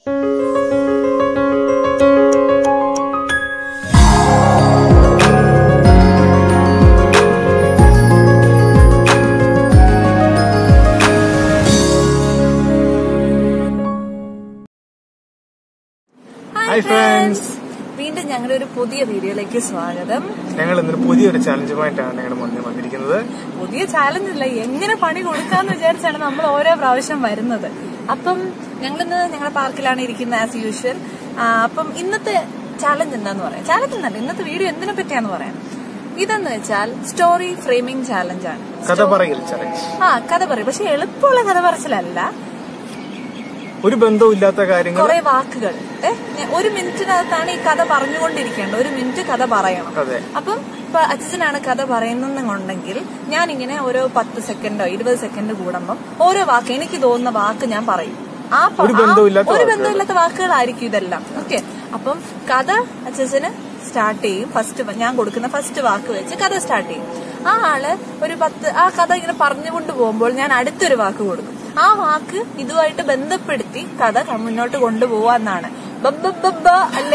Hi friends വീണ്ടും ഞങ്ങളുടെ ഒരു പുതിയ വീഡിയോയിലേക്ക് സ്വാഗതം ഞങ്ങൾ ഇന്നൊരു പുതിയൊരു ചലഞ്ചുമായിട്ടാണ് ഞങ്ങളുടെ മുന്നിൽ വന്നിരിക്കുന്നത് പുതിയ ചാലഞ്ച് ഇല്ല എങ്ങനെ പണി കൊടുക്കാന്ന് വിചാരിച്ചാണ് നമ്മൾ ഓരോ പ്രാവശ്യം വരുന്നത് അപ്പം ഞങ്ങളിന്ന് ഞങ്ങളുടെ പാർക്കിലാണ് ഇരിക്കുന്നത് ആസ് യൂഷ്വൽ അപ്പം ഇന്നത്തെ ചാലഞ്ച് എന്താന്ന് പറയാം ചാലഞ്ച് എന്നല്ല ഇന്നത്തെ വീഡിയോ എന്തിനെ പറ്റിയാന്ന് പറയാം ഇതെന്ന് വെച്ചാൽ സ്റ്റോറി ഫ്രെയിമിംഗ് ചാലഞ്ച് ആണ് കഥ പറയൽ ചലഞ്ച് ആ കഥ പറയും പക്ഷെ എളുപ്പമുള്ള കഥ പറച്ചിലല്ല ഒരു ബന്ധവും ഇല്ലാത്ത കാര്യങ്ങൾ കുറെ വാക്കുകൾ ഏ, ഞാൻ- ഒരു മിനിറ്റിനകത്താണ് ഈ കഥ പറഞ്ഞുകൊണ്ടിരിക്കേണ്ടത് ഒരു മിനിറ്റ് കഥ പറയണം അതെ അപ്പം ഇപ്പൊ അച്ഛനാണ് കഥ പറയുന്നുണ്ടെങ്കിൽ ഞാൻ ഇങ്ങനെ ഓരോ പത്ത് സെക്കൻഡോ ഇരുപത് സെക്കൻഡ് കൂടുമ്പം ഓരോ വാക്ക് എനിക്ക് തോന്നുന്ന വാക്ക് ഞാൻ പറയും ആ പ- ഒരു ആ- ബന്ധവുമില്ലാത്ത ഒരു വാക്കുകൾ. ബന്ധമില്ലാത്ത വാക്കുകളായിരിക്കും ഇതെല്ലാം ഓക്കെ അപ്പം കഥ അച്ഛന് സ്റ്റാർട്ട് ചെയ്യും ഫസ്റ്റ് ഞാൻ കൊടുക്കുന്ന ഫസ്റ്റ് വാക്ക് വെച്ച് കഥ സ്റ്റാർട്ട് ചെയ്യും ആ ആള് ഒരു പത്ത് ആ കഥ ഇങ്ങനെ പറഞ്ഞുകൊണ്ട് പോകുമ്പോൾ ഞാൻ അടുത്തൊരു വാക്ക് കൊടുക്കും ആ വാക്ക് ഇതുമായിട്ട് ബന്ധപ്പെടുത്തി കഥ മുന്നോട്ട് കൊണ്ടുപോവാന്നാണ് ബബ്ബബ്ബ അല്ലേ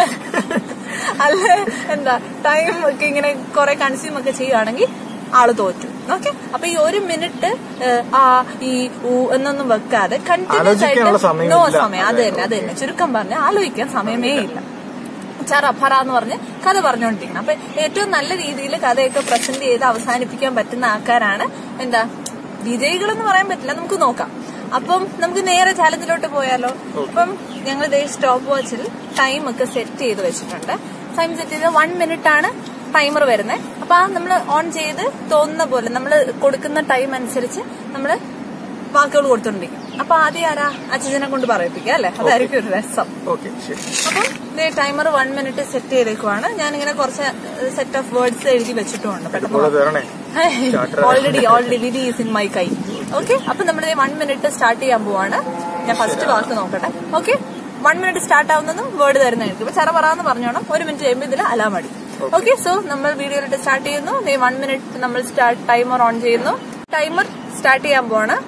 അല്ലേ എന്താ ടൈം ഒക്കെ ഇങ്ങനെ കുറെ കൺസ്യൂം ഒക്കെ ചെയ്യുവാണെങ്കിൽ ആള് തോറ്റു ഓക്കെ അപ്പൊ ഈ ഒരു മിനിറ്റ് ആ ഈ ഊ എന്നൊന്നും വെക്കാതെ കണ്ടിന്യൂസ് ആലോചിക്കാനുള്ള ആയിട്ട് സമയം നോ ഇല്ല. സമയം അത് തന്നെ അത് തന്നെ ചുരുക്കം പറഞ്ഞ ആലോചിക്കാൻ സമയമേ ഇല്ല ചറ ഫറ എന്ന് പറഞ്ഞ് കഥ പറഞ്ഞുകൊണ്ടിരിക്കണം അപ്പൊ ഏറ്റവും നല്ല രീതിയിൽ കഥയൊക്കെ പ്രസന്റ് ചെയ്ത് അവസാനിപ്പിക്കാൻ പറ്റുന്ന ആൾക്കാരാണ് എന്താ വിജയികൾ എന്ന് പറയാൻ പറ്റില്ല നമുക്ക് നോക്കാം അപ്പം നമുക്ക് നേരെ ചാലഞ്ചിലോട്ട് പോയാലോ അപ്പം ഞങ്ങൾ ഇതേ സ്റ്റോപ്പ് വാച്ചിൽ ടൈം ഒക്കെ സെറ്റ് ചെയ്ത് വെച്ചിട്ടുണ്ട് ടൈം സെറ്റ് ചെയ്ത് വൺ മിനിറ്റ് ആണ് ടൈമർ വരുന്നത് അപ്പൊ ആ നമ്മൾ ഓൺ ചെയ്ത് തോന്നുന്ന പോലെ നമ്മൾ കൊടുക്കുന്ന ടൈം അനുസരിച്ച് നമ്മൾ വാക്കുകൾ കൊടുത്തോണ്ടിരിക്കും അപ്പൊ ആദ്യം ആരാ അച്ഛനെ കൊണ്ട് പറയിപ്പിക്കുക അല്ലെ അതായിരിക്കും ഒരു രസം ഓക്കെ ശരി അപ്പം ടൈമർ വൺ മിനിറ്റ് സെറ്റ് ചെയ്തേക്കുവാണ് ഞാനിങ്ങനെ കുറച്ച് സെറ്റ് ഓഫ് വേർഡ്സ് എഴുതി വെച്ചിട്ടുമുണ്ട് കൂടെ പെട്ടെന്ന് തരണേ ഓൾറെഡി ഓൾറെഡി വിധി ഈസ് ഇൻ മൈ കൈ ഓക്കെ അപ്പൊ നമ്മൾ വൺ മിനിറ്റ് സ്റ്റാർട്ട് ചെയ്യാൻ പോവാണ് ഞാൻ ഫസ്റ്റ് വാക്ക് നോക്കട്ടെ ഓക്കെ വൺ മിനിറ്റ് സ്റ്റാർട്ട് ആവുന്നതും വേർഡ് തരുന്നതായിരിക്കും ഇപ്പൊ ചെറ പറയാന്ന് പറഞ്ഞോണം ഒരു മിനിറ്റ് കഴിയുമ്പോൾ ഇതിൽ അലാം അടി ഓക്കെ സോ നമ്മൾ വീഡിയോയിലിട്ട് സ്റ്റാർട്ട് ചെയ്യുന്നു വൺ മിനിറ്റ് നമ്മൾ സ്റ്റാർട്ട് ടൈമർ ഓൺ ചെയ്യുന്നു ടൈമർ സ്റ്റാർട്ട് ചെയ്യാൻ പോവാണ്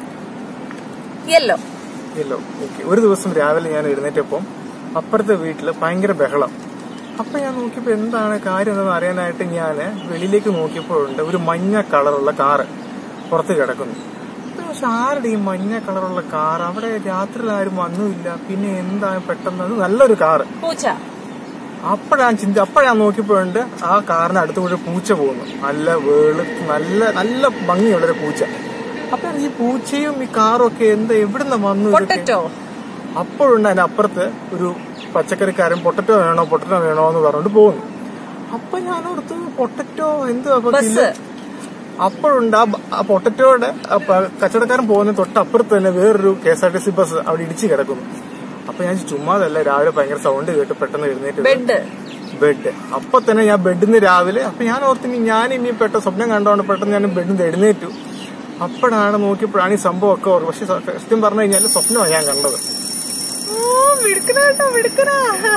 യെല്ലോ ഇല്ലോ ഓക്കെ ഒരു ദിവസം രാവിലെ ഞാൻ എഴുന്നേറ്റപ്പം അപ്പുറത്തെ വീട്ടില് ഭയങ്കര ബഹളം അപ്പൊ ഞാൻ നോക്കിയപ്പോ എന്താണ് കാര്യം എന്ന് അറിയാനായിട്ട് ഞാൻ വെളിയിലേക്ക് നോക്കിയപ്പോഴുണ്ട് ഒരു മഞ്ഞ കളറുള്ള കാറ് പുറത്ത് കിടക്കുന്നു അപ്പൊ ഞാൻ പക്ഷെ ആരുടെ ഈ മഞ്ഞ കളറുള്ള കാർ അവിടെ രാത്രിയിൽ ആരും വന്നുമില്ല പിന്നെ എന്താ പെട്ടെന്ന് അത് നല്ലൊരു കാറ് പൂച്ച അപ്പോഴാണ് ചിന്ത അപ്പോഴാണ് നോക്കിയപ്പോഴുണ്ട് ആ കാറിന് അടുത്ത് കൂടെ പൂച്ച പോകുന്നു നല്ല വേളുത്ത് നല്ല നല്ല ഭംഗിയുള്ളൊരു പൂച്ച അപ്പൊ ഈ പൂച്ചയും ഈ കാറും ഒക്കെ എന്താ എവിടുന്ന് വന്നു ഇതൊക്കെ? പൊട്ടറ്റോ അപ്പോഴുണ്ട് അതിന്റെ അപ്പുറത്ത് ഒരു പച്ചക്കറിക്കാരൻ പൊട്ടറ്റോ വേണോ പൊട്ടറ്റോ വേണോ എന്ന് പറഞ്ഞിട്ട് പോകുന്നു അപ്പൊ ഞാൻ ഓർത്തു പൊട്ടറ്റോ എന്തുവാ അപ്പൊ ബസ് കിലോ- അപ്പോഴുണ്ട് ആ ബ- ആ പൊട്ടറ്റോയുടെ ആ പ- കച്ചവടക്കാരൻ പോകുന്ന തൊട്ടപ്പുറത്ത് തന്നെ വേറൊരു K S R T C bus അവിടെ ഇടിച്ചു കിടക്കുന്നു അപ്പൊ ഞാൻ ചുമ്മാതല്ല രാവിലെ ഭയങ്കര സൗണ്ട് കേട്ട് പെട്ടെന്ന് എഴുന്നേറ്റ് ബെഡ് ബെഡ് അപ്പൊ തന്നെ ഞാൻ ബെഡിൽ നിന്ന് രാവിലെ അപ്പൊ ഞാൻ ഓർത്തിനി ഞാൻ ഇനി പെട്ട സ്വപ്നം കണ്ടോണ്ട് പെട്ടെന്ന് ഞാൻ ബെഡിൽ നിന്ന് എഴുന്നേറ്റു അപ്പോഴാണ് നോക്കിയപ്പോഴാണ് ഈ സംഭവം ഒക്കെ ഓർമ്മ പക്ഷെ സത്യം പറഞ്ഞു കഴിഞ്ഞാൽ സ്വപ്നമാണ് ഞാൻ കണ്ടത് ഓ മിടുക്കന കേട്ടോ മിടുക്കന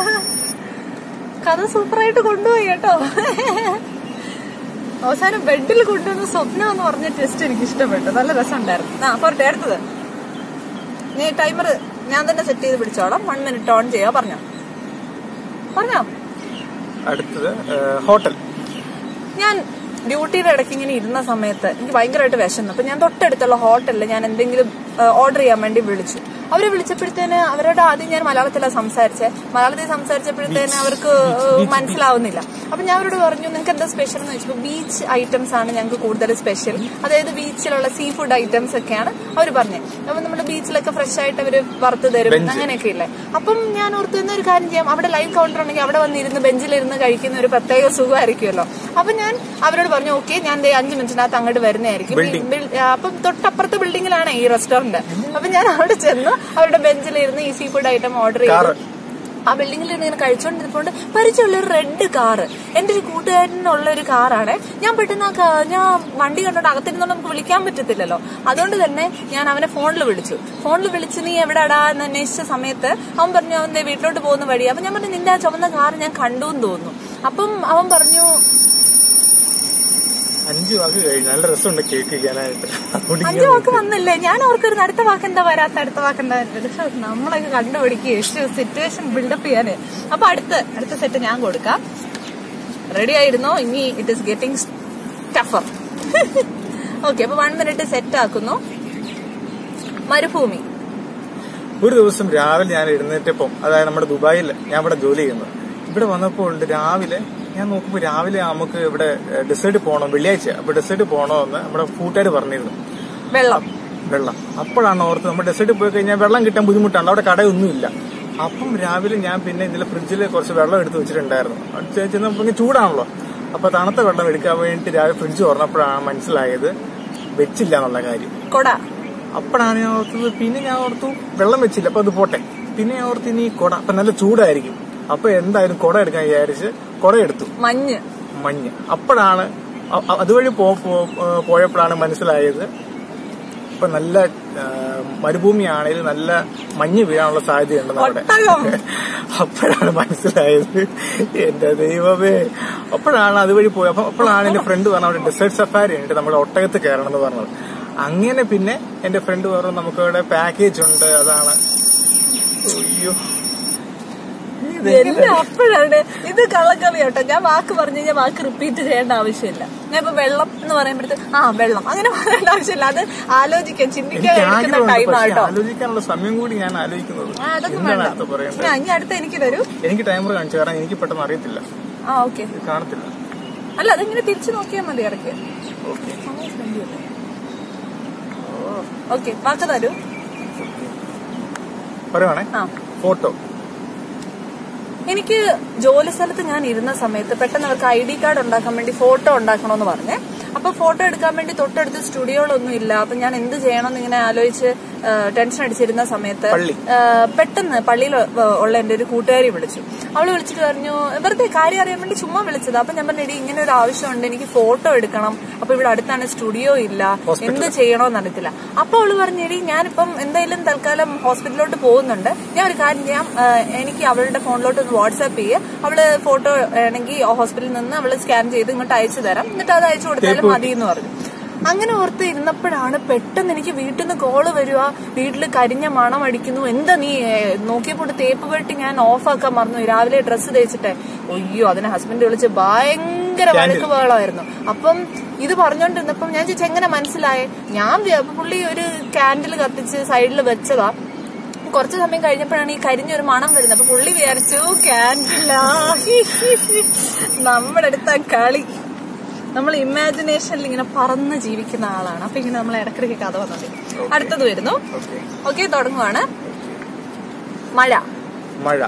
കഥ സൂപ്പറായിട്ട് കൊണ്ടുപോയി കേട്ടോ അവസാനം ബെഡിൽ കൊണ്ടുവന്ന സ്വപ്നം എന്ന് പറഞ്ഞ ടെസ്റ്റ് എനിക്ക് ഇഷ്ടപ്പെട്ടു നല്ല രസമുണ്ടായിരുന്നു ആ പോരട്ടെ അടുത്തത് നീ ടൈമർ ഞാൻ തന്നെ സെറ്റ് ചെയ്ത് പിടിച്ചോളാം വൺ മിനിറ്റ് ഓൺ ചെയ്യാ പറഞ്ഞോ പറഞ്ഞോ അടുത്തത് ഏഹ്, ഹോട്ടൽ ഞാൻ ഡ്യൂട്ടിയുടെ ഇടയ്ക്ക് ഇങ്ങനെ ഇരുന്ന സമയത്ത് എനിക്ക് ഭയങ്കരമായിട്ട് വിശന്നു അപ്പൊ ഞാൻ തൊട്ടടുത്തുള്ള ഹോട്ടലിൽ ഞാൻ എന്തെങ്കിലും ഓർഡർ ചെയ്യാൻ വേണ്ടി വിളിച്ചു അവരെ വിളിച്ചപ്പോഴത്തേന് അവരോട് ആദ്യം ഞാൻ മലയാളത്തിലാണ് സംസാരിച്ചത് മലയാളത്തിൽ സംസാരിച്ചപ്പോഴത്തേന് അവർക്ക് ഏഹ്, മനസ്സിലാവുന്നില്ല അപ്പൊ ഞാൻ അവരോട് പറഞ്ഞു നിങ്ങൾക്ക് എന്താ സ്പെഷ്യൽ എന്ന് വെച്ചപ്പോൾ ബീച്ച് ഐറ്റംസ് ആണ് ഞങ്ങൾക്ക് കൂടുതൽ സ്പെഷ്യൽ അതായത് ബീച്ചിലുള്ള സീ ഫുഡ് ഐറ്റംസ് ഒക്കെയാണ് അവർ പറഞ്ഞത് അപ്പൊ നമ്മുടെ ബീച്ചിലൊക്കെ ഫ്രഷ് ആയിട്ട് അവര് വറുത്ത് തരും അങ്ങനെയൊക്കെ ഇല്ലേ അപ്പം ഞാൻ ഓർത്തുന്ന ഒരു കാര്യം ചെയ്യാം അവിടെ ലൈവ് കൗണ്ടർ ഉണ്ടെങ്കിൽ അവിടെ വന്നിരുന്ന് ബെഞ്ചിലിരുന്ന് കഴിക്കുന്ന ഒരു പ്രത്യേക സുഖമായിരിക്കുമല്ലോ അപ്പൊ ഞാൻ അവരോട് പറഞ്ഞു ഓക്കെ ഞാൻ ദേ അഞ്ച് മിനിറ്റിനകത്ത് അങ്ങോട്ട് വരുന്നതായിരിക്കും ഈ ബിൽ- ആ, അപ്പം തൊട്ടപ്പുറത്തെ ബിൽഡിങ്ങിലാണ് ഈ റെസ്റ്റോറന്റ് അപ്പൊ ഞാൻ അവിടെ ചെന്ന് അവരുടെ ബെഞ്ചിലിരുന്ന് ഈ സീ ഫുഡ് ഐറ്റം ഓർഡർ ചെയ്തു ആ ബിൽഡിങ്ങിൽ ഇങ്ങനെ കഴിച്ചോണ്ടിരുന്നപ്പോണ്ട് പരിചയമുള്ള ഒരു റെഡ് കാറ് എന്റെ ഒരു കൂട്ടുകാരനുള്ള ഒരു കാറാണ് ഞാൻ പെട്ടെന്ന് ആ കാ- ഞാൻ വണ്ടി കണ്ടോണ്ട് അകത്തിരുന്നോണ്ട് നമുക്ക് വിളിക്കാൻ പറ്റത്തില്ലല്ലോ അതുകൊണ്ട് തന്നെ ഞാൻ അവനെ ഫോണിൽ വിളിച്ചു ഫോണിൽ വിളിച്ച് നീ എവിടെടാ എന്ന് അന്വേഷിച്ച സമയത്ത് അവൻ പറഞ്ഞു അവന്റെ വീട്ടിലോട്ട് പോകുന്ന വഴി അപ്പൊ ഞാൻ പറഞ്ഞു നിന്റെ ആ ചുവന്ന കാറ് ഞാൻ കണ്ടു എന്ന് തോന്നുന്നു അപ്പം അവൻ പറഞ്ഞു അഞ്ച് അഞ്ചു വാക്ക് കഴിഞ്ഞു നല്ല രസമുണ്ട് കേക്ക് കഴിക്കാനായിട്ട് അതുകൊണ്ട് അഞ്ചു വാക്ക് വന്നില്ലേ ഞാൻ ഓർക്കൊരു അടുത്ത വാക്ക് എന്താ വരാത്ത അടുത്ത വാക്ക് എന്താ വരരുത് പക്ഷെ നമ്മളൊക്കെ കണ്ടുപിടിക്കുക സിറ്റുവേഷൻ ബിൽഡപ്പ് ചെയ്യാന് അപ്പൊ അടുത്ത അടുത്ത സെറ്റ് ഞാൻ കൊടുക്കാം റെഡി ആയിരുന്നോ ഇനി it is getting tougher okay അപ്പൊ വൺ മിനിറ്റ് സെറ്റ് ആക്കുന്നു മരുഭൂമി ഒരു ദിവസം രാവിലെ ഞാൻ എഴുന്നേറ്റപ്പം അതായത് നമ്മുടെ ദുബായിൽ ഞാൻ ഇവിടെ ജോലി ചെയ്യുന്നത് ഇവിടെ വന്നപ്പോൾ ഉണ്ട് രാവിലെ ഞാൻ നോക്കുമ്പോൾ രാവിലെ നമുക്ക് ഇവിടെ ഡെസേർട്ട് പോകണം വെള്ളിയാഴ്ച അപ്പൊ ഡെസേർട്ട് പോകണമെന്ന് നമ്മുടെ കൂട്ടുകാർ പറഞ്ഞിരുന്നു വെള്ളം വെള്ളം അപ്പോഴാണ് ഓർത്ത് നമ്മൾ ഡെസേർട്ട് പോയി കഴിഞ്ഞാൽ വെള്ളം കിട്ടാൻ ബുദ്ധിമുട്ടാണ് അവിടെ കടയൊന്നുമില്ല അപ്പം രാവിലെ ഞാൻ പിന്നെ ഇതിൽ ഫ്രിഡ്ജിൽ കുറച്ച് വെള്ളം എടുത്ത് വെച്ചിട്ടുണ്ടായിരുന്നു അത് ചെ- ചെന്നപ്പോ ഇങ്ങനെ ചൂടാണല്ലോ അപ്പൊ തണുത്ത വെള്ളം എടുക്കാൻ വേണ്ടി രാവിലെ ഫ്രിഡ്ജ് തുറന്നപ്പോഴാണ് മനസ്സിലായത് വെച്ചില്ല എന്നുള്ള കാര്യം കൊട അപ്പോഴാണ് ഞാൻ ഓർത്തത് പിന്നെ ഞാൻ ഓർത്തു വെള്ളം വെച്ചില്ല അപ്പൊ അത് പോട്ടെ പിന്നെ ഞാൻ ഓർത്ത് ഇനി കുട അപ്പൊ നല്ല ചൂടായിരിക്കും അപ്പൊ എന്തായാലും കുട എടുക്കാൻ വിചാരിച്ച് കുട എടുത്തു മഞ്ഞ് മഞ്ഞ് അപ്പോഴാണ് അ- അ- അതുവഴി പോ- പോ- പോയപ്പോഴാണ് മനസ്സിലായത് ഇപ്പൊ നല്ല ആ, മരുഭൂമിയാണെങ്കിൽ നല്ല മഞ്ഞ് വീഴാനുള്ള സാധ്യതയുണ്ടെന്ന് അവിടെ ഒട്ടകം അപ്പോഴാണ് മനസ്സിലായത് എന്റെ ദൈവമേ അപ്പോഴാണ് അതുവഴി പോയത് അപ്പൊ അപ്പോഴാണ് എന്റെ ഫ്രണ്ട് പറഞ്ഞ അവിടെ ഡെസേർട്ട് സഫാരി ഉണ്ട് നമ്മുടെ ഒട്ടകത്ത് കയറണം എന്ന് പറഞ്ഞത് അങ്ങനെ പിന്നെ എന്റെ ഫ്രണ്ട് പറഞ്ഞു നമുക്ക് ഇവിടെ പാക്കേജ് ഉണ്ട് അതാണ് അയ്യോ ഇത് എല്ലാം അപ്പോഴാണ് ഇത് കള്ളക്കറി കേട്ടോ ഞാൻ വാക്ക് പറഞ്ഞു കഴിഞ്ഞാൽ വാക്ക് റിപ്പീറ്റ് ചെയ്യേണ്ട ആവശ്യമില്ല ഞാൻ ഇപ്പൊ വെള്ളം എന്ന് പറയുമ്പോഴത്തെ ആ വെള്ളം അങ്ങനെ പറയേണ്ട ആവശ്യമില്ല അത് ആലോചിക്കാൻ ചിന്തിക്കാൻ എനിക്ക് എടുക്കുന്ന ആഗ്രഹമുണ്ട് ടൈം പക്ഷെ ആട്ടോ ആലോചിക്കാനുള്ള സമയം കൂടി ഞാൻ ആലോചിക്കുന്നത് ആ, അതൊന്നും എന്താണ് വേണ്ട അടുത്ത് പറയേണ്ടത് ഞാൻ ഇനി അടുത്ത എനിക്ക് തരൂ എനിക്ക് ടൈമർ കാണിച്ചു കാരണം എനിക്ക് പെട്ടെന്ന് അറിയത്തില്ല ആ ഓക്കെ ഇത് കാണത്തില്ല അല്ല അതിങ്ങനെ തിരിച്ചു നോക്കിയാൽ മതി ഇടയ്ക്ക് ഓക്കെ സമയം spend ചെയ്യല്ലേ? ഓക്കെ വാക്ക് തരൂ പറയുവാണേ ആ ഫോട്ടോ എനിക്ക് ജോലി സ്ഥലത്ത് ഞാൻ ഇരുന്ന സമയത്ത് പെട്ടെന്ന് അവർക്ക് ഐ ഡി കാർഡ് ഉണ്ടാക്കാൻ വേണ്ടി ഫോട്ടോ ഉണ്ടാക്കണമെന്ന് പറഞ്ഞേ അപ്പൊ ഫോട്ടോ എടുക്കാൻ വേണ്ടി തൊട്ടടുത്ത് സ്റ്റുഡിയോകളൊന്നും ഇല്ല അപ്പൊ ഞാൻ എന്ത് ചെയ്യണമെന്ന് ഇങ്ങനെ ആലോചിച്ച് ആ, ടെൻഷൻ അടിച്ചിരുന്ന സമയത്ത് പള്ളി. ആ, പെട്ടെന്ന് പള്ളിയിൽ ഉള്ള എന്റെ ഒരു കൂട്ടുകാരി വിളിച്ചു അവള് വിളിച്ചിട്ട് പറഞ്ഞു വെറുതെ കാര്യം അറിയാൻ വേണ്ടി ചുമ്മാ വിളിച്ചത് അപ്പൊ ഞാൻ പറഞ്ഞു എടി ഇങ്ങനെ ഒരു ആവശ്യമുണ്ട് എനിക്ക് ഫോട്ടോ എടുക്കണം അപ്പൊ ഇവിടെ അടുത്താണ് സ്റ്റുഡിയോ ഇല്ല എന്ത് ചെയ്യണോന്ന് അറിയത്തില്ല അപ്പൊ അവള് പറഞ്ഞു എടി ഞാനിപ്പം എന്തായാലും തൽക്കാലം ഹോസ്പിറ്റലിലോട്ട് പോകുന്നുണ്ട് ഞാൻ ഒരു കാര്യം ചെയ്യാം ആ, എനിക്ക് അവളുടെ ഫോണിലോട്ട് ഒന്ന് വാട്സാപ്പ് ചെയ്യ് അവള് ഫോട്ടോ ആണെങ്കിൽ ഹോസ്പിറ്റലിൽ നിന്ന് അവള് സ്കാൻ ചെയ്ത് ഇങ്ങോട്ട് അയച്ചു തരാം എന്നിട്ട് അത് അയച്ചു കൊടുത്താലും മതി എന്ന് പറഞ്ഞു അങ്ങനെ ഓർത്ത് ഇരുന്നപ്പോഴാണ് പെട്ടെന്ന് എനിക്ക് വീട്ടിൽ നിന്ന് കോള് വരിക വീട്ടിൽ കരിഞ്ഞ മണം അടിക്കുന്നു എന്താ നീ ഏ, നോക്കിയപ്പോൾ തേപ്പ് പെട്ടി ഞാൻ ഓഫാക്കാൻ മറന്നു രാവിലെ ഡ്രസ്സ് തേച്ചിട്ടെ അയ്യോ അതിനെ ഹസ്ബൻഡ് വിളിച്ച് ഭയങ്കര വഴക്ക് ബഹളമായിരുന്നു അപ്പം ഇത് പറഞ്ഞോണ്ടിരുന്നപ്പം ഞാൻ ചോദിച്ചു എങ്ങനെ മനസ്സിലായേ ഞാൻ വി- പുള്ളി ഒരു കാൻഡിൽ കത്തിച്ച് സൈഡിൽ വെച്ചതാ കുറച്ച് സമയം കഴിഞ്ഞപ്പോഴാണ് ഈ കരിഞ്ഞൊരു മണം വരുന്നത് അപ്പൊ പുള്ളി വിചാരിച്ചു ക്യാൻഡില നമ്മുടെ അടുത്ത കളി നമ്മൾ ഇമാജിനേഷനിൽ ഇങ്ങനെ പറന്ന് ജീവിക്കുന്ന ആളാണ് അപ്പൊ ഇങ്ങനെ നമ്മൾ ഇടക്കിടയ്ക്ക് കഥ വന്നത് അടുത്തത് വരുന്നു ഓക്കെ ഓക്കെ തുടങ്ങുവാണ് മഴ മഴ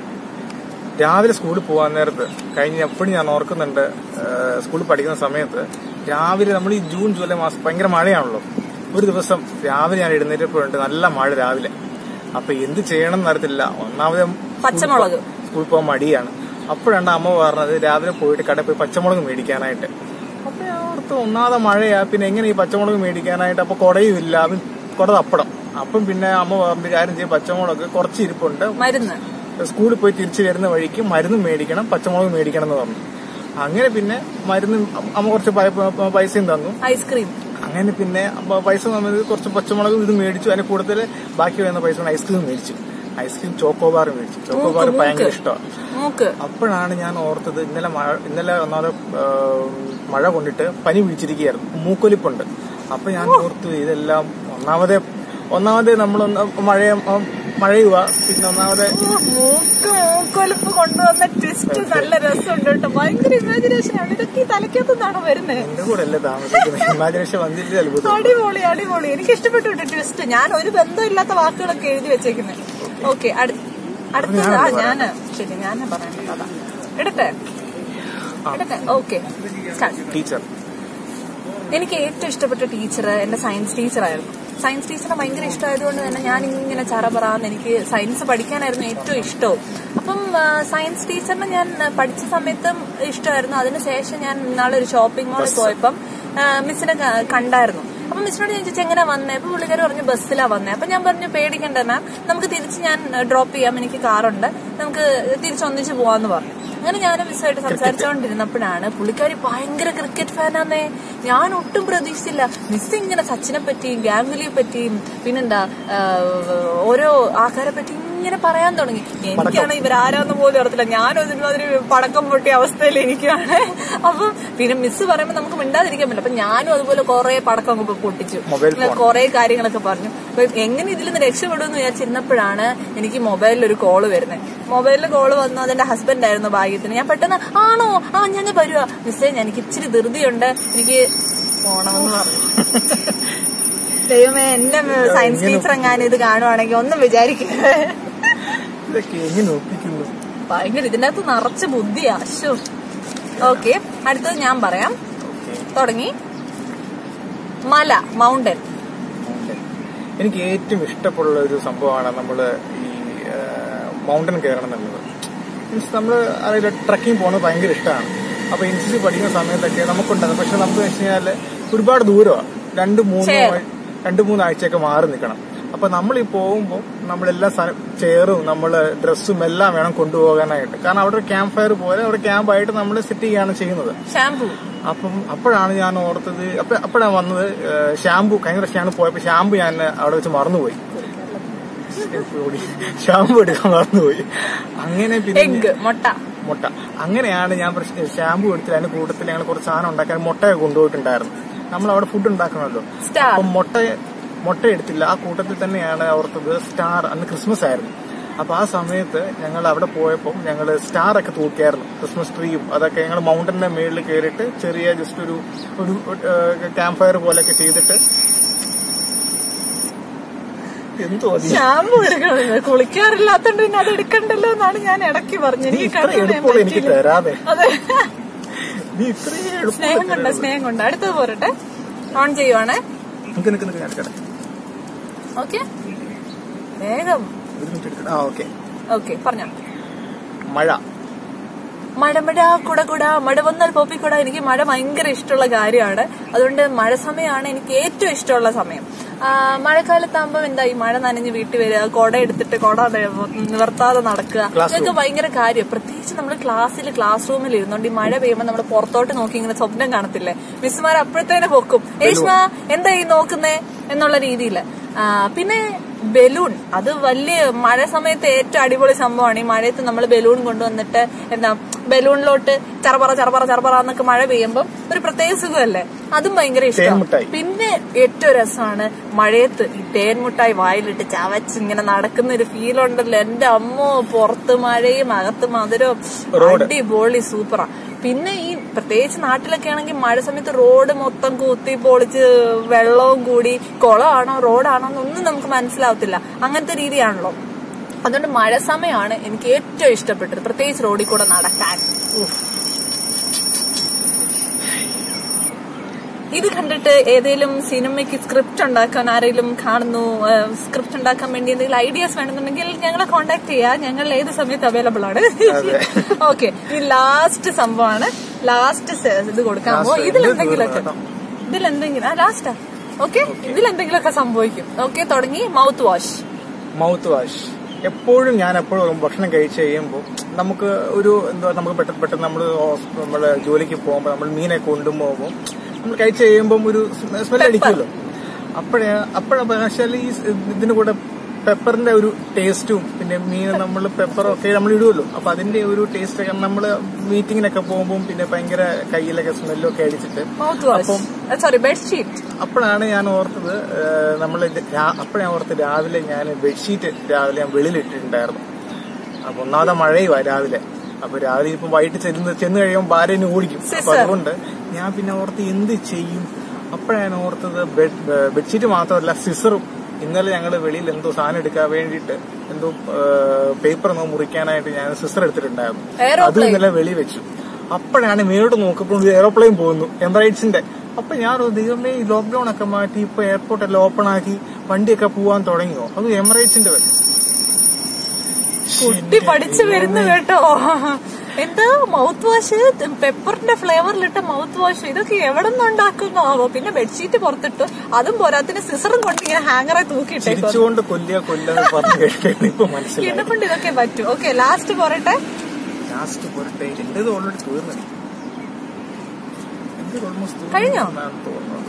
രാവിലെ സ്കൂളിൽ പോകാൻ നേരത്ത് കഴിഞ്ഞ എപ്പോഴും ഞാൻ ഓർക്കുന്നുണ്ട് ഏഹ്, സ്കൂളിൽ പഠിക്കുന്ന സമയത്ത് രാവിലെ നമ്മൾ ഈ ജൂൺ ജൂലൈ മാസം ഭയങ്കര മഴയാണല്ലോ ഒരു ദിവസം രാവിലെ ഞാൻ എഴുന്നേറ്റപ്പോഴുണ്ട് നല്ല മഴ രാവിലെ അപ്പൊ എന്ത് ചെയ്യണം എന്നറിയത്തില്ല ഒന്നാമത് പച്ചമുളക് സ്കൂളിൽ പോകാൻ മടിയാണ് അപ്പോഴാണ് അമ്മ പറഞ്ഞത് രാവിലെ പോയിട്ട് കടയിൽ പോയി പച്ചമുളക് മേടിക്കാനായിട്ട് അപ്പൊ ഞാൻ ഓർത്ത് ഒന്നാമതെ മഴയാ പിന്നെ എങ്ങനെ ഈ പച്ചമുളക് മേടിക്കാനായിട്ട് അപ്പൊ കുടയും ഇല്ല അതും കുട തപ്പടം അപ്പം പിന്നെ അമ്മ പറഞ്ഞു കാര്യം ചെയ്യും പച്ചമുളക് കുറച്ച് ഇരിപ്പുണ്ട് മരുന്ന് സ്കൂളിൽ പോയി തിരിച്ചു വരുന്ന വഴിക്ക് മരുന്ന് മേടിക്കണം പച്ചമുളക് മേടിക്കണം എന്ന് പറഞ്ഞു അങ്ങനെ പിന്നെ മരുന്ന് അമ്മ കുറച്ച് പൈ- പ- പൈസയും തന്നു ഐസ്ക്രീം അങ്ങനെ പിന്നെ അമ്മ പൈസ തന്നത് കുറച്ച് പച്ചമുളക് ഇത് മേടിച്ചു അതിന് കൂടുതൽ ബാക്കി വരുന്ന പൈസ കൊണ്ട് ഐസ്ക്രീം മേടിച്ചു ഐസ്ക്രീം ചോക്കോബാർ മേടിച്ചു ചോക്കോബാർ ഭയങ്കര ഇഷ്ടമാണ് മൂക്ക് അപ്പോഴാണ് ഞാൻ ഓർത്തത് ഇന്നലെ മഴ ഇന്നലെ ഒന്നാമത് ആ, മഴ കൊണ്ടിട്ട് പനി പിടിച്ചിരിക്കുകയായിരുന്നു മൂക്കൊലിപ്പുണ്ട് അപ്പൊ ഞാൻ ഓർത്തു ഇതെല്ലാം ഒന്നാമതെ ഒന്നാമതെ നമ്മൾ മഴ മഴയുക പിന്നെ ഒന്നാമതെ മൂക്ക് മൂക്കൊലിപ്പ് കൊണ്ടുവന്ന ട്വിസ്റ്റ് നല്ല രസമുണ്ട് കേട്ടോ ഭയങ്കര ഇമാജിനേഷൻ ആണ് ഇതൊക്കെ ഈ തലയ്ക്കകത്തുനിന്നാണോ വരുന്നത് എന്റെ കൂടെ അല്ലേ താമസിക്കുന്നത് ഇമാജിനേഷൻ വന്നില്ല അത്ഭുതം അടിപൊളി അടിപൊളി എനിക്ക് ഇഷ്ടപ്പെട്ടു കേട്ടോ ട്വിസ്റ്റ് ഞാൻ ഒരു ബന്ധമില്ലാത്ത വാക്കുകളൊക്കെ എഴുതി വെച്ചേക്കുന്നത് ഓക്കെ അടുത്തത് ആ ഞാന് ശരി ഞാൻ പറയാൻ കഥ എടുത്തേ എടുത്തേ ഓക്കെ സ്റ്റാർട്ട് ടീച്ചർ എനിക്ക് ഏറ്റവും ഇഷ്ടപ്പെട്ട ടീച്ചർ എന്റെ സയൻസ് ടീച്ചറായിരുന്നു സയൻസ് ടീച്ചറെ ഭയങ്കര ഇഷ്ടമായതുകൊണ്ട് തന്നെ ഞാൻ ഇങ്ങനെ ചറപറാന്ന് എനിക്ക് സയൻസ് പഠിക്കാനായിരുന്നു ഏറ്റവും ഇഷ്ടവും അപ്പം ആ, സയൻസ് ടീച്ചറിനെ ഞാൻ ആ, പഠിച്ച സമയത്തും ഇഷ്ടമായിരുന്നു അതിനുശേഷം ഞാൻ നാളെ ഒരു ഷോപ്പിംഗ് മാളിൽ പോയപ്പം ആ, മിസ്സിനെ ക- കണ്ടായിരുന്നു അപ്പൊ മിസ്സിനോട് ഞാൻ ചോദിച്ചു എങ്ങനെ വന്നേ അപ്പൊ പുള്ളിക്കാർ പറഞ്ഞു ബസ്സിലാ വന്നേ അപ്പൊ ഞാൻ പറഞ്ഞു പേടിക്കണ്ട മാം നമുക്ക് തിരിച്ച് ഞാൻ ഡ്രോപ്പ് ചെയ്യാം എനിക്ക് കാറുണ്ട് നമുക്ക് തിരിച്ചൊന്നിച്ച് പോവാന്ന് പറഞ്ഞു അങ്ങനെ ഞാനും മിസ്സായിട്ട് സംസാരിച്ചുകൊണ്ടിരുന്നപ്പോഴാണ് പുള്ളിക്കാരി ഭയങ്കര ക്രിക്കറ്റ് ഫാനാന്നേ ഞാൻ ഒട്ടും പ്രതീക്ഷിച്ചില്ല മിസ് ഇങ്ങനെ സച്ചിനെ പറ്റിയും ഗാംഗുലിയെ പറ്റിയും പിന്നെന്താ ആ, ഓരോ ആൾക്കാരെ പറ്റി ഇങ്ങനെ പറയാൻ തുടങ്ങി എനിക്കാണ് ഇവരാരാന്ന് പോലും അറിയത്തില്ല ഞാനും ഒരുമാതിരി പടക്കം പൊട്ടിയ അവസ്ഥയിൽ ഇരിക്കുകയാണ് അപ്പം പിന്നെ മിസ് പറയുമ്പോൾ നമുക്ക് മിണ്ടാതിരിക്കാൻ പറ്റില്ല അപ്പൊ ഞാനും അതുപോലെ കുറെ പടക്കം അങ്ങ് പൊട്ടിച്ചു മൊബൈൽ ഫോൺ. കുറെ കാര്യങ്ങളൊക്കെ പറഞ്ഞു അപ്പൊ എങ്ങനെ ഇതിൽ നിന്ന് രക്ഷപ്പെടുമെന്ന് വിചാരിച്ചിരുന്നപ്പോഴാണ് എനിക്ക് മൊബൈലിൽ ഒരു കോള് വരുന്നത് മൊബൈലിൽ കോള് വന്നു അതെന്റെ ഹസ്ബൻഡ് ആയിരുന്നു ഭാഗ്യത്തിന് ഞാൻ പെട്ടെന്ന് ആണോ ആ ഞാൻ ഞാൻ വരുവാ മിസ്സേ എനിക്ക് ഇച്ചിരി ധൃതിയുണ്ട് എനിക്ക് പോണമെന്ന് പറഞ്ഞു ദൈവമേ എന്റെ സയൻസ് ടീച്ചർ എങ്ങാനും ഇത് കാണുവാണെങ്കിൽ ഒന്നും വിചാരിക്കുക ഇതൊക്കെ എങ്ങനെ ഒപ്പിക്കുന്നു ഭയങ്കര ഇതിന്റെ അകത്ത് നിറച്ച് ബുദ്ധിയാ അശോ ഓക്കെ അടുത്തത് ഞാൻ പറയാം ഓക്കെ തുടങ്ങി മല മൗണ്ടൻ എനിക്ക് ഏറ്റവും ഇഷ്ടമുള്ള ഒരു സംഭവമാണ് നമ്മൾ ഈ മൗണ്ടൻ കയറണം എന്നുള്ളത് മീൻസ് നമ്മൾ അറിയില്ല ട്രക്കിംഗ് പോകുന്നത് ഭയങ്കര ഇഷ്ടമാണ് അപ്പൊ എൻ സി സി പഠിക്കുന്ന സമയത്തൊക്കെ നമുക്കുണ്ടാകും പക്ഷെ നമുക്ക് വെച്ച് കഴിഞ്ഞാൽ ഒരുപാട് ദൂരമാണ് രണ്ട് മൂന്ന് Chair. ആഴ്- രണ്ട് മൂന്ന് ആഴ്ചയൊക്കെ മാറി നിൽക്കണം അപ്പൊ നമ്മൾ ഈ പോകുമ്പോൾ നമ്മളെല്ലാ ചെയറും നമ്മള് ഡ്രസ്സും എല്ലാം വേണം കൊണ്ടുപോകാനായിട്ട് കാരണം അവിടെ ക്യാമ്പ് ഫയർ പോലെ അവിടെ ക്യാമ്പായിട്ട് നമ്മൾ സെറ്റ് ചെയ്യുകയാണ് ചെയ്യുന്നത് ഷാംപൂ അപ്പം അപ്പോഴാണ് ഞാൻ ഓർത്തത് അപ്പൊ അപ്പോഴാണ് വന്നത് ഏഹ്, ഷാമ്പു കഴിഞ്ഞ പ്രാവശ്യമാണ് പോയപ്പോ ഷാമ്പു ഞാൻ അവിടെ വെച്ച് മറന്നുപോയി ഷാമ്പു എടുക്കാൻ മറന്നുപോയി അങ്ങനെ പിന്നെ എഗ് മുട്ട മുട്ട അങ്ങനെയാണ് ഞാൻ പ്രശ്നം ഷാമ്പു എടുത്തില്ല അതിന്റെ കൂട്ടത്തിൽ ഞങ്ങൾ കുറച്ച് സാധനം ഉണ്ടാക്കാൻ മുട്ടയൊക്കെ കൊണ്ടുപോയിട്ടുണ്ടായിരുന്നു നമ്മൾ അവിടെ ഫുഡ് ഉണ്ടാക്കണമല്ലോ സ്റ്റാർ അപ്പം മുട്ട മുട്ട എടുത്തില്ല ആ കൂട്ടത്തിൽ തന്നെയാണ് ഓർത്തത് സ്റ്റാർ അന്ന് ക്രിസ്മസ് ആയിരുന്നു അപ്പൊ ആ സമയത്ത് ഞങ്ങൾ അവിടെ പോയപ്പോൾ ഞങ്ങൾ സ്റ്റാർ ഒക്കെ തൂക്കിയായിരുന്നു ക്രിസ്മസ് ട്രീയും അതൊക്കെ ഞങ്ങൾ മൗണ്ടന്റെ മേളിൽ കയറിയിട്ട് ചെറിയ ജസ്റ്റ് ഒരു ഒരു ക്യാമ്പ് ഫയർ പോലെയൊക്കെ ചെയ്തിട്ട് എന്തോ അത് ഷാമ്പു എടുക്കണത് കുളിക്കാറില്ലാത്തോണ്ട് പിന്നെ അത് എടുക്കണ്ടല്ലോ എന്നാണ് ഞാൻ ഇടയ്ക്ക് പറഞ്ഞത് നീ എനിക്ക് ഇത്ര കണ്ടുപിടിക്കാൻ എളുപ്പമുള്ള എനിക്ക് പറ്റിയില്ല. തരാതെ അതെ നീ ഇത്രയും എളുപ്പം സ്നേഹം കൊണ്ട് സ്നേഹം കൊണ്ട് അടുത്തത് പോരട്ടെ ഓൺ ചെയ്യുവാണേ നിനക്ക് നിനക്ക് നിനക്ക് ഞാൻ എടുക്കട്ടെ ഓക്കെ വേഗം ഒരു മിനിറ്റ് എടുക്കട്ടെ ആ ഓക്കെ ഓക്കെ പറഞ്ഞോ മഴ മഴമഴ കുട കുട മഴ വന്നാൽ പോപ്പിക്കുട എനിക്ക് മഴ ഭയങ്കര ഇഷ്ടമുള്ള കാര്യമാണ് അതുകൊണ്ട് മഴ സമയമാണ് എനിക്ക് ഏറ്റവും ഇഷ്ടമുള്ള സമയം ആ, മഴക്കാലത്താകുമ്പോൾ എന്താ ഈ മഴ നനഞ്ഞ് വീട്ടിൽ വരിക കുട എടുത്തിട്ട് കുട നിവർത്താതെ നടക്കുക Class ഇതൊക്കെ ഭയങ്കര കാര്യം പ്രത്യേകിച്ച് നമ്മൾ ക്ലാസ്സിൽ ക്ലാസ് റൂമിൽ ഇരുന്നുകൊണ്ട് ഈ മഴ പെയ്യുമ്പോൾ നമ്മൾ പുറത്തോട്ട് നോക്കി ഇങ്ങനെ സ്വപ്നം കാണത്തില്ലേ മിസ്സുമാർ അപ്പോഴത്തേനെ പൊക്കും ഏഷ്മ എന്താ ഈ നോക്കുന്നേ എന്നുള്ള രീതിയിൽ പിന്നെ ബലൂൺ അത് വലിയ മഴ സമയത്ത് ഏറ്റവും അടിപൊളി സംഭവമാണ് ഈ മഴയത്ത് നമ്മൾ ബലൂൺ കൊണ്ടുവന്നിട്ട് എന്താ ബലൂണിലോട്ട് ചറപറ ചറപറ ചറപറ എന്നൊക്കെ മഴ പെയ്യുമ്പോൾ ഒരു പ്രത്യേക സുഖമല്ലേ അതും ഭയങ്കര ഇഷ്ടമാണ് തേൻമുട്ടായി. പിന്നെ ഏറ്റവും രസമാണ് മഴയത്ത് ഈ തേൻമുട്ടായി വായിലിട്ട് ചവച്ച് ഇങ്ങനെ നടക്കുന്ന ഒരു ഫീൽ ഉണ്ടല്ലോ എന്റെ അമ്മോ പുറത്ത് മഴയും അകത്ത് മധുരവും റോഡ്. അടിപൊളി സൂപ്പറാ പിന്നെ ഈ പ്രത്യേകിച്ച് നാട്ടിലൊക്കെ ആണെങ്കിൽ മഴ സമയത്ത് റോഡ് മൊത്തം കുത്തി പൊളിച്ച് വെള്ളവും കൂടി കുളമാണോ റോഡാണോ എന്നൊന്നും നമുക്ക് മനസ്സിലാവത്തില്ല അങ്ങനത്തെ രീതിയാണല്ലോ അതുകൊണ്ട് മഴ സമയമാണ് എനിക്ക് ഏറ്റവും ഇഷ്ടപ്പെട്ടത് പ്രത്യേകിച്ച് റോഡിൽ കൂടെ നടക്കാൻ ഇത് കണ്ടിട്ട് ഏതെങ്കിലും സിനിമയ്ക്ക് സ്ക്രിപ്റ്റ് ഉണ്ടാക്കാൻ ആരെങ്കിലും കാണുന്നു സ്ക്രിപ്റ്റ് ഉണ്ടാക്കാൻ വേണ്ടി എന്തെങ്കിലും ഐഡിയാസ് വേണമെന്നുണ്ടെങ്കിൽ ഞങ്ങളെ കോൺടാക്ട് ചെയ്യാം ഞങ്ങൾ ഏത് സമയത്ത് അവൈലബിൾ ആണ് അതെ. ഓക്കെ ഈ ലാസ്റ്റ് സംഭവമാണ് ലാസ്റ്റ് ഇത് കൊടുക്കാൻ Last പോകും എന്ത് ഇതിലെന്തെങ്കിലുമൊക്കെ ദൂരം ഇതിലെന്തെങ്കിലും ആ ലാസ്റ്റാ ഓക്കെ ഇതിലെന്തെങ്കിലുമൊക്കെ സംഭവിക്കും ഓക്കെ തുടങ്ങി മൗത്ത് വാഷ് മൗത്ത് വാഷ് എപ്പോഴും ഞാൻ എപ്പോഴും ഭക്ഷണം കഴിച്ച് കഴിയുമ്പോൾ നമുക്ക് ഒരു എന്താ നമുക്ക് പെട്ടെന്ന് പെട്ടെന്ന് നമ്മൾ നമ്മൾ ജോലിക്ക് പോകുമ്പോൾ നമ്മൾ മീനെ കൊണ്ടുപോകുമ്പോൾ നമ്മൾ കഴിച്ച് കഴിയുമ്പോൾ ഒരു സ്മെൽ അടിക്കുമല്ലോ അപ്പോഴേ അപ്പോഴാണ് വെച്ചാൽ ഈ ഇതിന്റെ കൂടെ പെപ്പറിന്റെ ഒരു ടേസ്റ്റും പിന്നെ മീൻ നമ്മൾ പെപ്പറൊക്കെ നമ്മൾ ഇടുമല്ലോ അപ്പൊ അതിന്റെ ഒരു ടേസ്റ്റ് ഒക്കെ നമ്മൾ മീറ്റിങ്ങിനൊക്കെ പോകുമ്പോൾ പിന്നെ ഭയങ്കര കയ്യിലൊക്കെ സ്മെല്ലൊക്കെ അടിച്ചിട്ട് മൗത്ത് വാഷ് സോറി ബെഡ്ഷീറ്റ് അപ്പോഴാണ് ഞാൻ ഓർത്തത് നമ്മൾ അപ്പോഴാണ് ഓർത്ത് രാവിലെ ഞാൻ ബെഡ്ഷീറ്റ് രാവിലെ ഞാൻ വെളിയിലിട്ടിട്ടുണ്ടായിരുന്നു അപ്പൊ ഒന്നാമത്തെ മഴയുവാ രാവിലെ അപ്പൊ രാവിലെ ഇപ്പൊ വൈകിട്ട് ചെല്ലുന്ന ചെന്ന് കഴിയുമ്പോൾ ഭാര്യനെ ഓടിക്കും അപ്പൊ Scissor. അതുകൊണ്ട് ഞാൻ പിന്നെ ഓർത്ത് എന്ത് ചെയ്യും അപ്പോഴാണ് ഓർത്തത് ബെഡ് ബെഡ്ഷീറ്റ് മാത്രമല്ല സിസറും ഇന്നലെ ഞങ്ങൾ വെളിയിൽ എന്തോ സാധനം എടുക്കാൻ വേണ്ടിയിട്ട് എന്തോ പേപ്പർ എന്തോ മുറിക്കാനായിട്ട് ഞാൻ സിസർ എടുത്തിട്ടുണ്ടായിരുന്നു Aeroplane. അത് ഇന്നലെ വെളി വെച്ചു അപ്പോഴാണ് മേലോട്ട് നോക്കുമ്പോൾ ഒരു എയറോപ്ലെയിൻ പോകുന്നു എംബ്രൈറ്റ്സിന്റെ അപ്പൊ ഞാൻ ഓർത്തു, ദൈവമേ ഈ ലോക്ക്ഡൌൺ ഒക്കെ മാറ്റി ഇപ്പൊ എയർപോർട്ട് എല്ലാം ഓപ്പൺ ആക്കി വണ്ടിയൊക്കെ പോവാൻ തുടങ്ങിയോ അത് എമിറേറ്റ്സിന്റെ വരും കുട്ടി പഠിച്ചു വരുന്നു കേട്ടോ എന്താ മൗത്ത് വാഷ് പെപ്പറിന്റെ ഫ്ലേവറിലിട്ട മൗത്ത് വാഷ് ഇതൊക്കെ എവിടെ നിന്ന് ഉണ്ടാക്കുന്നോ പിന്നെ ബെഡ്ഷീറ്റ് പുറത്തിട്ട് അതും പോരാത്തിന് സിസറും കൊണ്ട് ഇങ്ങനെ ഹാങ്ങറെ തൂക്കിയിട്ടേക്കോ ചിരിച്ചുകൊണ്ട് കൊല്ലുക കൊല്ലുക എന്ന് പറഞ്ഞു കേട്ടിട്ട് ഇപ്പൊ മനസ്സിലായി എന്നെ കൊണ്ട് ഇതൊക്കെ പറ്റൂ ഓക്കെ ലാസ്റ്റ് പോരട്ടെ ലാസ്റ്റ് പോരട്ടെ എന്റേത് ഓൾറെഡി തീർന്നു എന്റേത് ഓൾമോസ്റ്റ് കഴിഞ്ഞോ? തോന്നുന്നത്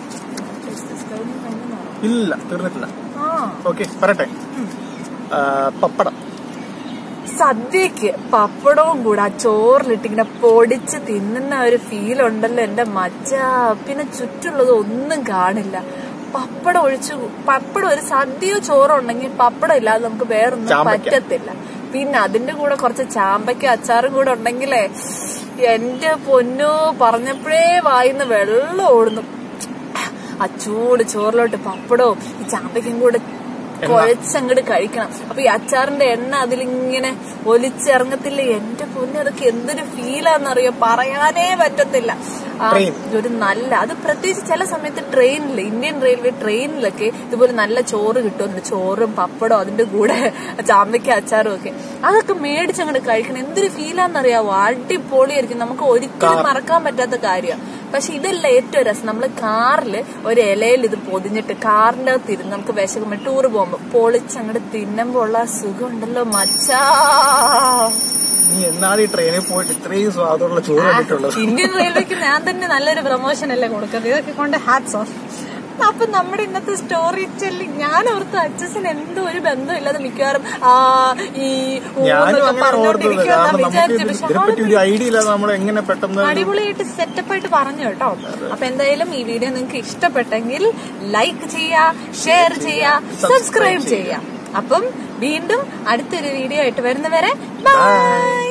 ഇല്ല തീർന്നിട്ടില്ല ആ ഓക്കെ പറയട്ടെ ആ, പപ്പടം സദ്യക്ക് പപ്പടവും കൂടെ ആ ചോറിലിട്ട് ഇങ്ങനെ പൊടിച്ച് തിന്നുന്ന ഒരു ഫീൽ ഉണ്ടല്ലോ എന്റെ മച്ച പിന്നെ ചുറ്റുള്ളത് ഒന്നും കാണില്ല പപ്പടം ഒഴിച്ചു പപ്പടം ഒരു സദ്യയോ ചോറോ ഉണ്ടെങ്കിൽ പപ്പടം ഇല്ലാതെ നമുക്ക് വേറൊന്നും ചാമ്പയ്ക്ക. പറ്റത്തില്ല പിന്നെ അതിന്റെ കൂടെ കുറച്ച് ചാമ്പയ്ക്ക അച്ചാറും കൂടെ ഉണ്ടെങ്കിലേ എന്റെ പൊന്നോ പറഞ്ഞപ്പോഴേ വായിന്ന് വെള്ളം ഓടുന്നു ആ ചൂട് ചോറിലോട്ട് പപ്പടവും ഈ ചാമ്പയ്ക്കും കൂടെ കുഴച്ചങ്ങോട്ട് കഴിക്കണം അപ്പൊ ഈ അച്ചാറിന്റെ എണ്ണ അതിലിങ്ങനെ ഒലിച്ചിറങ്ങത്തില്ല എന്റെ പൊന്നെ അതൊക്കെ എന്തൊരു ഫീലാന്നറിയോ പറയാനേ പറ്റത്തില്ല ആ, Train. ഒരു നല്ല അത് പ്രത്യേകിച്ച് ചില സമയത്ത് ട്രെയിനിൽ ഇന്ത്യൻ റെയിൽവേ ട്രെയിനിലൊക്കെ ഇതുപോലെ നല്ല ചോറ് കിട്ടുന്നുണ്ട് ചോറും പപ്പടവും അതിന്റെ കൂടെ ചാമ്പയ്ക്ക അച്ചാറും ഒക്കെ അതൊക്കെ മേടിച്ചങ്ങോട്ട് കഴിക്കണം എന്തൊരു ഫീലാന്നറിയാവോ അടിപൊളിയായിരിക്കും നമുക്ക് ഒരിക്കലും മറക്കാൻ പറ്റാത്ത കാര്യമാണ് പക്ഷെ ഇതല്ല ഏറ്റവും രസം നമ്മൾ കാറിൽ ഒരു ഇലയിൽ ഇത് പൊതിഞ്ഞിട്ട് കാറിന്റെ അകത്ത് ഇരുന്ന് നമുക്ക് വിശക്കുമ്പോൾ ടൂർ പോകുമ്പോ പൊളിച്ചങ്ങോട്ട് തിന്നുമ്പോ ഉള്ള ആ സുഖം ഉണ്ടല്ലോ മച്ചാ നീ എന്നാണ് ഈ ട്രെയിനിൽ പോയിട്ട് ഇത്രയും സ്വാദമുള്ള ചോറ് കണ്ടിട്ടുള്ളത് ഇന്ത്യൻ റെയിൽവേക്ക് ഞാൻ തന്നെ നല്ലൊരു പ്രൊമോഷൻ അല്ലേ കൊടുക്കുന്നത് ഇതൊക്കെ കൊണ്ട് ഹാറ്റ്സ് ഓഫ് അപ്പൊ നമ്മുടെ ഇന്നത്തെ സ്റ്റോറി ടെല്ലിങ് ഞാൻ ഓർത്ത് അച്ഛൻ എന്തോ ഒരു ബന്ധമില്ലാതെ മിക്കവാറും ആ ഈ ഊ ഞാനും എന്നൊക്കെ അങ്ങനെ ഓർത്തത് പറഞ്ഞോണ്ടിരിക്കുമെന്നാ കാരണം നമുക്ക് വിചാരിച്ചു ഇത് പക്ഷെ ഇതിനെപ്പറ്റി ഒരു ഐഡിയ ഇല്ലാതെ നമ്മൾ എങ്ങനെ പെട്ടെന്ന് അടിപൊളിയായിട്ട് സെറ്റപ്പ് ആയിട്ട് പറഞ്ഞു കേട്ടോ അപ്പൊ എന്തായാലും ഈ വീഡിയോ നിങ്ങൾക്ക് ഇഷ്ടപ്പെട്ടെങ്കിൽ ലൈക്ക് ചെയ്യാ ഷെയർ ചെയ്യാ സബ്സ്ക്രൈബ് ചെയ്യാ അപ്പം വീണ്ടും അടുത്തൊരു വീഡിയോ ആയിട്ട് വരുന്നവരെ ബൈ